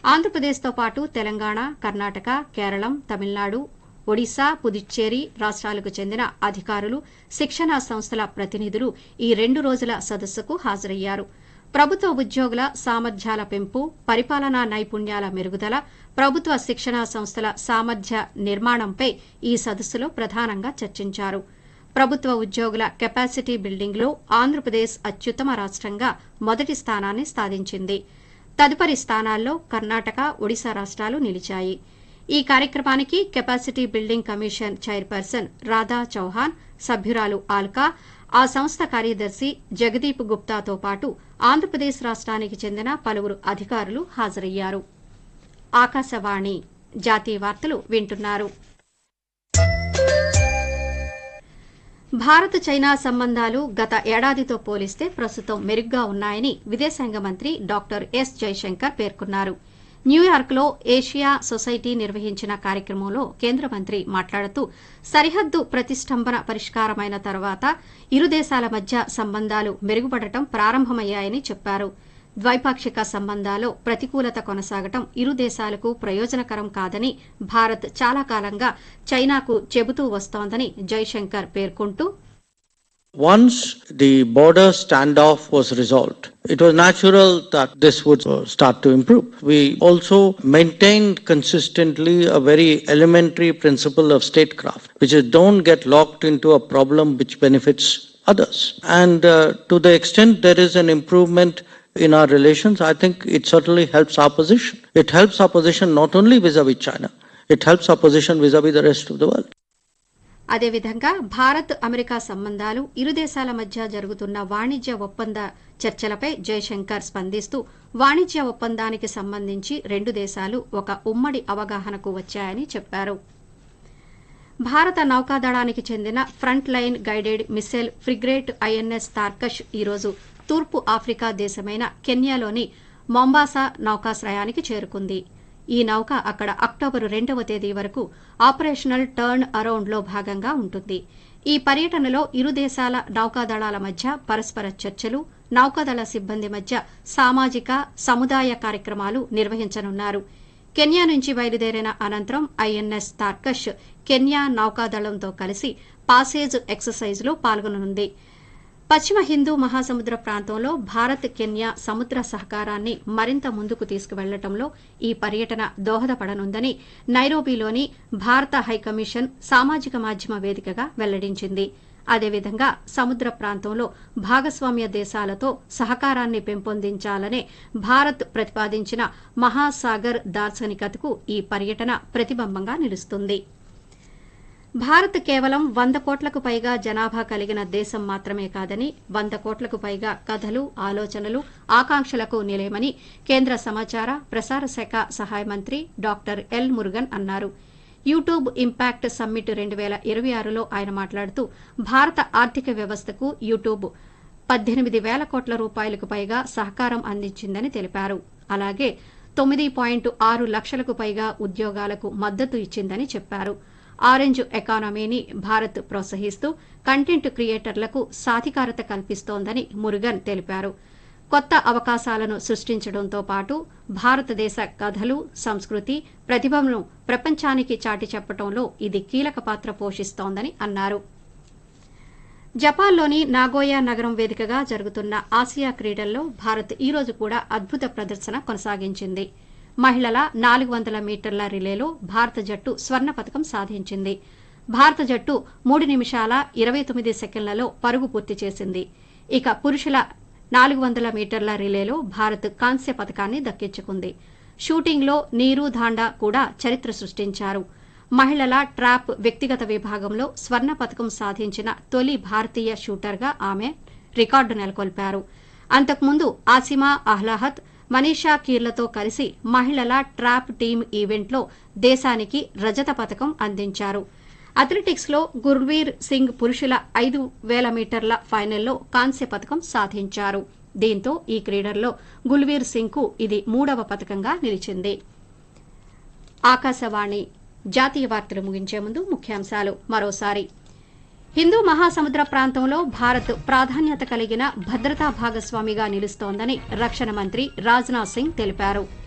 ఆంధ్రప్రదేశ్తో పాటు తెలంగాణ కర్ణాటక కేరళం తమిళనాడు ఒడిశా పుదుచ్చేరి రాష్ట్రాలకు చెందిన అధికారులు శిక్షణా సంస్థల ప్రతినిధులు ఈ రెండు రోజుల సదస్సుకు హాజరయ్యారు ప్రభుత్వ ఉద్యోగుల సామర్థ్యాల పెంపు పరిపాలనా నైపుణ్యాల మెరుగుదల ప్రభుత్వ శిక్షణా సంస్థల సామర్థ్య నిర్మాణంపై ఈ సదస్సులో ప్రధానంగా చర్చించారు ప్రభుత్వ ఉద్యోగుల కెపాసిటీ బిల్డింగ్లో ఆంధ్రప్రదేశ్ అత్యుత్తమ రాష్ట్రంగా మొదటి స్థానాన్ని సాధించింది తదుపరి స్థానాల్లో కర్ణాటక ఒడిశా రాష్ట్రాలు నిలిచాయి ఈ కార్యక్రమానికి capacity building commission chairperson Radha Chauhan సభ్యురాలు ఆల్కా ఆ సంస్థ కార్యదర్శి జగదీప్ గుప్తాతో పాటు ఆంధ్రప్రదేశ్ రాష్ట్రానికి చెందిన పలువురు అధికారులు హాజరయ్యారు ఆకాశవాణి జాతీయ వార్తలు వింటున్నారు భారత్ చైనా సంబంధాలు గత ఏడాదితో పోలిస్తే ప్రస్తుతం మెరుగ్గా ఉన్నాయని విదేశాంగ మంత్రి డాక్టర్ ఎస్ జైశంకర్ పేర్కొన్నారు న్యూయార్క్లో ఏషియా సొసైటీ నిర్వహించిన కార్యక్రమంలో కేంద్ర మంత్రి మాట్లాడుతూ సరిహద్దు ప్రతిష్టంభన పరిష్కారమైన తర్వాత ఇరు దేశాల మధ్య సంబంధాలు మెరుగుపడటం ప్రారంభమయ్యాయని చెప్పారు ద్వైపాక్షిక సంబంధాల్లో ప్రతికూలత కొనసాగటం ఇరు దేశాలకు ప్రయోజనకరం కాదని భారత్ చాలా కాలంగా చైనాకు చెబుతూ వస్తోందని జైశంకర్ పేర్కొంటూ Once the border standoff was resolved, it was natural that this would uh, start to improve. We also maintained consistently a very elementary principle of statecraft, which is don't get locked into a problem which benefits others. And uh, to the extent there is an improvement in our relations, I think it certainly helps our position. It helps our position not only vis-a-vis China, it helps our position vis-a-vis the rest of the world. అదేవిధంగా Bharat America సంబంధాలు ఇరు దేశాల మధ్య జరుగుతున్న వాణిజ్య ఒప్పంద చర్చలపై జైశంకర్ స్పందిస్తూ వాణిజ్య ఒప్పందానికి సంబంధించి రెండు దేశాలు ఒక ఉమ్మడి అవగాహనకు వచ్చాయని చెప్పారు భారత నౌకాదళానికి చెందిన front line guided missile frigate INS Tarkash ఈరోజు తూర్పు ఆఫ్రికా దేశమైన కెన్యాలోని మొంబాసా నౌకాశ్రయానికి చేరుకుంది ఈ నౌక అక్కడ అక్టోబరు రెండవ తేదీ వరకు ఆపరేషనల్ టర్న్ అరౌండ్లో భాగంగా ఉంటుంది ఈ పర్యటనలో ఇరు దేశాల నౌకాదళాల మధ్య పరస్పర చర్చలు నౌకాదళ సిబ్బంది మధ్య సామాజిక సముదాయ కార్యక్రమాలు నిర్వహించనున్నారు కెన్యా నుంచి బయలుదేరిన అనంతరం ఐఎన్ఎస్ తార్కష్ కెన్యా నౌకాదళంతో కలిసి పాసేజ్ ఎక్సర్సైజ్లో పాల్గొననుంది పశ్చిమ హిందూ మహాసముద్ర ప్రాంతంలో భారత్ కెన్యా సముద్ర సహకారాన్ని మరింత ముందుకు తీసుకువెళ్లడంలో ఈ పర్యటన దోహదపడనుందని నైరోబీలోని భారత హైకమిషన్ సామాజిక మాధ్యమ వేదికగా వెల్లడించింది అదేవిధంగా సముద్ర ప్రాంతంలో భాగస్వామ్య దేశాలతో సహకారాన్ని పెంపొందించాలనే భారత్ ప్రతిపాదించిన మహాసాగర్ దార్శనికతకు ఈ పర్యటన ప్రతిబింబంగా నిలుస్తుంది భారత్ కేవలం వంద కోట్లకు పైగా జనాభా కలిగిన దేశం మాత్రమే కాదని వంద కోట్లకు పైగా కథలు ఆలోచనలు ఆకాంక్షలకు నిలయమని కేంద్ర సమాచార ప్రసార శాఖ సహాయ మంత్రి డాక్టర్ ఎల్ మురుగన్ అన్నారు యూట్యూబ్ ఇంపాక్ట్ సమ్మిట్ రెండు వేల ఇరవై ఆరులో ఆయన మాట్లాడుతూ భారత ఆర్థిక వ్యవస్థకు యూట్యూబ్ పద్దెనిమిది వేల కోట్ల రూపాయలకు పైగా సహకారం అందించిందని తెలిపారు అలాగే తొమ్మిది పాయింట్ ఆరు లక్షలకు పైగా ఉద్యోగాలకు మద్దతు ఇచ్చిందని చెప్పారు ఆరెంజ్ ఎకానమీని భారత్ ప్రోత్సహిస్తూ కంటెంట్ క్రియేటర్లకు సాధికారత కల్పిస్తోందని మురుగన్ తెలిపారు కొత్త అవకాశాలను సృష్టించడంతో పాటు భారతదేశ కథలు సంస్కృతి ప్రతిభను ప్రపంచానికి చాటి చెప్పడంలో ఇది కీలక పాత్ర పోషిస్తోందని అన్నారు జపాన్లోని నాగోయా నగరం వేదికగా జరుగుతున్న ఆసియా క్రీడల్లో భారత్ ఈ రోజు కూడా అద్భుత ప్రదర్శన కొనసాగించింది మహిళల నాలుగు వందల మీటర్ల రిలేలో భారత జట్టు స్వర్ణ పథకం సాధించింది భారత జట్టు మూడు నిమిషాల ఇరవై తొమ్మిది సెకండ్లలో పరుగు పూర్తి చేసింది ఇక పురుషుల నాలుగు వందల మీటర్ల రిలేలో భారత్ కాంస్య పథకాన్ని దక్కించుకుంది షూటింగ్లో నీరు ధాండా కూడా చరిత్ర సృష్టించారు మహిళల ట్రాప్ వ్యక్తిగత విభాగంలో స్వర్ణ పథకం సాధించిన తొలి భారతీయ షూటర్గా ఆమె రికార్డు నెలకొల్పారు అంతకుముందు ఆసిమా అహ్లాహత్ మనీషా కీర్లతో కలిసి మహిళల ట్రాప్ టీమ్ ఈవెంట్లో దేశానికి రజత పథకం అందించారు అథ్లెటిక్స్ లో గుర్వీర్ సింగ్ పురుషుల ఐదు వేల మీటర్ల ఫైనల్లో కాంస్య పథకం సాధించారు దీంతో ఈ క్రీడల్లో గుల్వీర్ సింగ్ కు ఇది మూడవ పథకంగా నిలిచింది ఆకాశవాణి జాతీయ వార్తలు ముగించే ముందు ముఖ్యాంశాలు మరోసారి హిందూ మహాసముద్ర ప్రాంతంలో భారత్ ప్రాధాన్యత కలిగిన భద్రతా భాగస్వామిగా నిలుస్తోందని రక్షణ మంత్రి రాజ్నాథ్ సింగ్ తెలిపారు